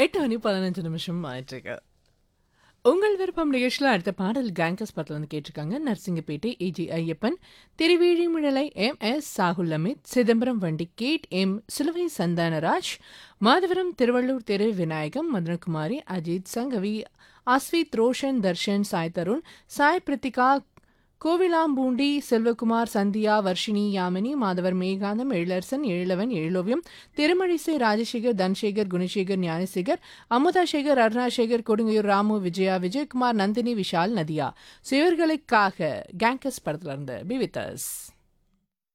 எட்டு மணி பதினஞ்சு நிமிஷம் ஆயிட்டுருக்கு உங்கள் விருப்பம் நிகழ்ச்சியில் அடுத்த பாடல் கேங்கஸ் படத்தில் வந்து கேட்டிருக்காங்க Narasingapettai A G Ayyappan Thiruvizhimizhalai M S Sahul Amit Chidambaram வண்டி கேட் எம் சிலுவை சந்தானராஜ் மாதவரம் திருவள்ளூர் திரு விநாயகம் மதனகுமாரி அஜித் சங்கவி அஸ்வித் ரோஷன் தர்ஷன் சாய் தருண் சாய் பிரித்திகா கோவிலாம்பூண்டி செல்வகுமார் சந்தியா வர்ஷினி யாமினி மாதவர் மேகாந்தம் எழிலரசன் எழிலவன் எழிலோவியம் திருமழிசை ராஜசேகர் தன்சேகர் குணசேகர் ஞானசேகர் அமுதாசேகர் அருணாசேகர் கொடுங்கையூர் ராமு விஜயா விஜயகுமார் நந்தினி விஷால் நதியா சிவர்களுக்காக கேங்கஸ் படத்துல இருந்து பி வித் us.